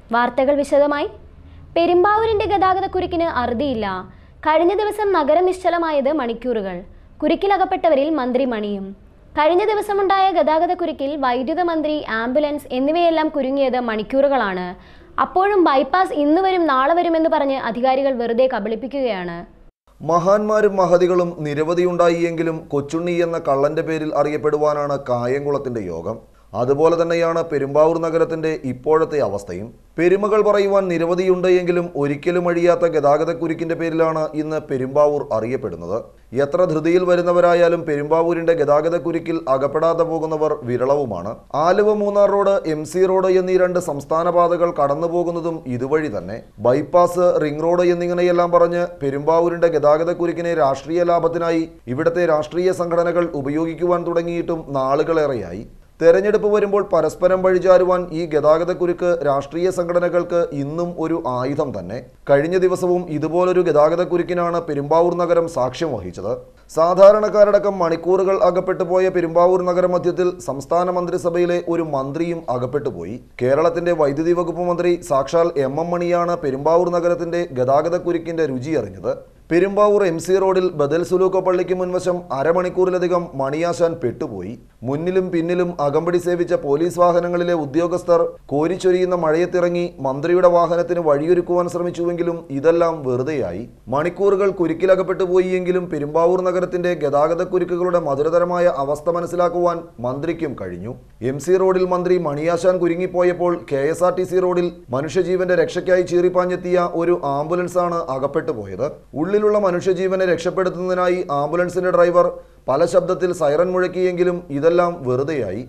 വാർത്തകൾ വിശദമായി പെരുമ്പാവൂരിന്റെ ഗതാഗതക്കുരുക്കിന് അറുതിയില്ല കഴിഞ്ഞ ദിവസം നഗരം നിശ്ചലമായത് മണിക്കൂറുകൾ കുരുക്കിലകപ്പെട്ടവരിൽ മന്ത്രി മണിയും കഴിഞ്ഞ ദിവസമുണ്ടായ ഗതാഗതക്കുരുക്കിൽ വൈദ്യുത മന്ത്രി ആംബുലൻസ് എന്നിവയെല്ലാം കുരുങ്ങിയത് മണിക്കൂറുകളാണ് അപ്പോഴും ബൈപ്പാസ് ഇന്ന് വരും നാളെ വരുമെന്ന് പറഞ്ഞ് അധികാരികൾ വെറുതെ കബളിപ്പിക്കുകയാണ് മഹാന്മാരും മഹതികളും നിരവധിയുണ്ടായി എങ്കിലും കൊച്ചുണ്ണി എന്ന കള്ളന്റെ പേരിൽ അറിയപ്പെടുവാനാണ് കായംകുളത്തിന്റെ യോഗം അതുപോലെ തന്നെയാണ് പെരുമ്പാവൂർ നഗരത്തിന്റെ ഇപ്പോഴത്തെ അവസ്ഥയും പെരുമകൾ പറയുവാൻ നിരവധിയുണ്ട് എങ്കിലും ഒരിക്കലും അഴിയാത്ത ഗതാഗതക്കുരുക്കിന്റെ പേരിലാണ് ഇന്ന് പെരുമ്പാവൂർ അറിയപ്പെടുന്നത് എത്ര ധൃതിയിൽ വരുന്നവരായാലും പെരുമ്പാവൂരിന്റെ ഗതാഗതക്കുരുക്കിൽ അകപ്പെടാതെ പോകുന്നവർ വിരളവുമാണ് Aluva Munnar road M C road എന്നീ രണ്ട് സംസ്ഥാന പാതകൾ കടന്നു പോകുന്നതും ഇതുവഴി തന്നെ ബൈപ്പാസ് റിംഗ് റോഡ് എന്നിങ്ങനെയെല്ലാം പറഞ്ഞ് പെരുമ്പാവൂരിന്റെ ഗതാഗതക്കുരുക്കിനെ രാഷ്ട്രീയ ലാഭത്തിനായി ഇവിടുത്തെ രാഷ്ട്രീയ സംഘടനകൾ ഉപയോഗിക്കുവാൻ തുടങ്ങിയിട്ടും നാളുകളേറെയായി തെരഞ്ഞെടുപ്പ് വരുമ്പോൾ പരസ്പരം വഴിചാരുവാൻ ഈ ഗതാഗതക്കുരുക്ക് രാഷ്ട്രീയ സംഘടനകൾക്ക് ഇന്നും ഒരു ആയുധം തന്നെ കഴിഞ്ഞ ദിവസവും ഇതുപോലൊരു ഗതാഗതക്കുരുക്കിനാണ് പെരുമ്പാവൂർ നഗരം സാക്ഷ്യം വഹിച്ചത് സാധാരണക്കാരടക്കം മണിക്കൂറുകൾ അകപ്പെട്ടു പോയ പെരുമ്പാവൂർ നഗരമധ്യത്തിൽ സംസ്ഥാന മന്ത്രിസഭയിലെ ഒരു മന്ത്രിയും അകപ്പെട്ടു പോയി കേരളത്തിന്റെ വൈദ്യുതി വകുപ്പ് മന്ത്രി സാക്ഷാൽ എം എം മണിയാണ് പെരുമ്പാവൂർ നഗരത്തിന്റെ ഗതാഗതക്കുരുക്കിന്റെ രുചി അറിഞ്ഞത് പെരുമ്പാവൂർ എം സി റോഡിൽ ബദൽ സുലൂക്കോ പള്ളിക്ക് മുൻവശം അരമണിക്കൂറിലധികം മണിയാശാൻ പെട്ടുപോയി മുന്നിലും പിന്നിലും അകമ്പടി സേവിച്ച പോലീസ് വാഹനങ്ങളിലെ ഉദ്യോഗസ്ഥർ കോരിച്ചൊരിയുന്ന മഴയത്തിറങ്ങി മന്ത്രിയുടെ വാഹനത്തിന് വഴിയൊരുക്കുവാൻ ശ്രമിച്ചുവെങ്കിലും ഇതെല്ലാം വെറുതെയായി മണിക്കൂറുകൾ കുരുക്കിലകപ്പെട്ടു പോയിയെങ്കിലും പെരുമ്പാവൂർ നഗരത്തിന്റെ ഗതാഗതക്കുരുക്കുകളുടെ മധുരതരമായ അവസ്ഥ മനസ്സിലാക്കുവാൻ മന്ത്രിക്കും കഴിഞ്ഞു എം സി റോഡിൽ മന്ത്രി മണിയാശാൻ കുരുങ്ങിപ്പോയപ്പോൾ K S R T C റോഡിൽ മനുഷ്യജീവന്റെ രക്ഷയ്ക്കായി ചീറിപ്പാഞ്ഞെത്തിയ ഒരു ആംബുലൻസാണ് അകപ്പെട്ടു പോയത് ഉള്ളിലുള്ള മനുഷ്യജീവനെ രക്ഷപ്പെടുത്തുന്നതിനായി ആംബുലൻസിന്റെ ഡ്രൈവർ പല ശബ്ദത്തിൽ സൈറൻ മുഴക്കിയെങ്കിലും ഇതെല്ലാം വെറുതെയായി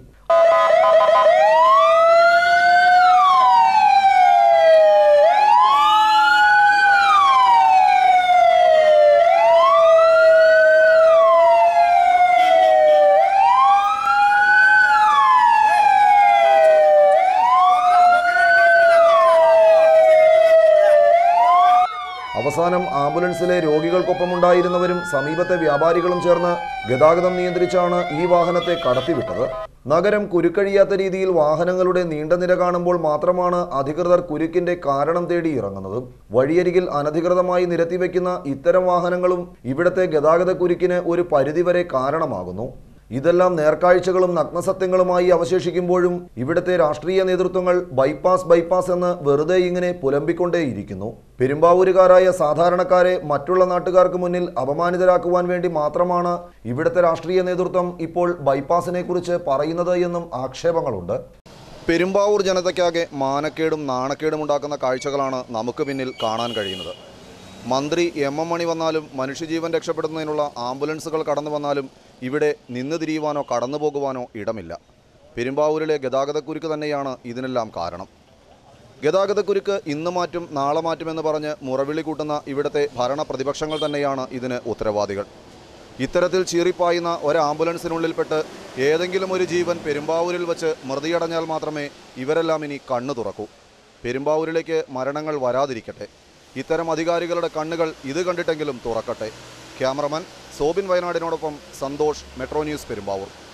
അവസാനം ആംബുലൻസിലെ രോഗികൾക്കൊപ്പമുണ്ടായിരുന്നവരും സമീപത്തെ വ്യാപാരികളും ചേർന്ന് ഗതാഗതം നിയന്ത്രിച്ചാണ് ഈ വാഹനത്തെ കടത്തിവിട്ടത് നഗരം കുരുക്കഴിയാത്ത രീതിയിൽ വാഹനങ്ങളുടെ നീണ്ട നിര കാണുമ്പോൾ മാത്രമാണ് അധികൃതർ കുരുക്കിന്റെ കാരണം തേടി ഇറങ്ങുന്നത് വഴിയരികിൽ അനധികൃതമായി നിരത്തിവെക്കുന്ന ഇത്തരം വാഹനങ്ങളും ഇവിടത്തെ ഗതാഗത കുരുക്കിന് ഒരു പരിധിവരെ കാരണമാകുന്നു ഇതെല്ലാം നേർക്കാഴ്ചകളും നഗ്നസത്യങ്ങളുമായി അവശേഷിക്കുമ്പോഴും ഇവിടുത്തെ രാഷ്ട്രീയ നേതൃത്വങ്ങൾ ബൈപ്പാസ് ബൈപ്പാസ് എന്ന് വെറുതെ ഇങ്ങനെ പുലമ്പിക്കൊണ്ടേയിരിക്കുന്നു പെരുമ്പാവൂരുകാരായ സാധാരണക്കാരെ മറ്റുള്ള നാട്ടുകാർക്ക് മുന്നിൽ അപമാനിതരാക്കുവാൻ വേണ്ടി മാത്രമാണ് ഇവിടുത്തെ രാഷ്ട്രീയ നേതൃത്വം ഇപ്പോൾ ബൈപ്പാസിനെ കുറിച്ച് പറയുന്നത് എന്നും ആക്ഷേപങ്ങളുണ്ട് പെരുമ്പാവൂർ ജനതയ്ക്കാകെ മാനക്കേടും നാണക്കേടും ഉണ്ടാക്കുന്ന കാഴ്ചകളാണ് നമുക്ക് പിന്നിൽ കാണാൻ കഴിയുന്നത് മന്ത്രി എം എം മണി വന്നാലും മനുഷ്യജീവൻ രക്ഷപ്പെടുന്നതിനുള്ള ആംബുലൻസുകൾ കടന്നു വന്നാലും ഇവിടെ നിന്ന് തിരിയുവാനോ കടന്നു പോകുവാനോ ഇടമില്ല പെരുമ്പാവൂരിലെ ഗതാഗതക്കുരുക്ക് തന്നെയാണ് ഇതിനെല്ലാം കാരണം ഗതാഗതക്കുരുക്ക് ഇന്ന് മാറ്റും നാളെ മാറ്റുമെന്ന് പറഞ്ഞ് മുറവിളി കൂട്ടുന്ന ഇവിടുത്തെ ഭരണ പ്രതിപക്ഷങ്ങൾ തന്നെയാണ് ഇതിന് ഉത്തരവാദികൾ ഇത്തരത്തിൽ ചീറിപ്പായുന്ന ഒരു ആംബുലൻസിനുള്ളിൽപ്പെട്ട് ഏതെങ്കിലും ഒരു ജീവൻ പെരുമ്പാവൂരിൽ വച്ച് മൃതിയടഞ്ഞാൽ മാത്രമേ ഇവരെല്ലാം ഇനി കണ്ണു തുറക്കൂ പെരുമ്പാവൂരിലേക്ക് മരണങ്ങൾ വരാതിരിക്കട്ടെ ഇത്തരം അധികാരികളുടെ കണ്ണുകൾ ഇത് കണ്ടിട്ടെങ്കിലും തുറക്കട്ടെ ക്യാമറമാൻ സോബിൻ വയനാടിനോടൊപ്പം സന്തോഷ് മെട്രോ ന്യൂസ് പെരുമ്പാവൂർ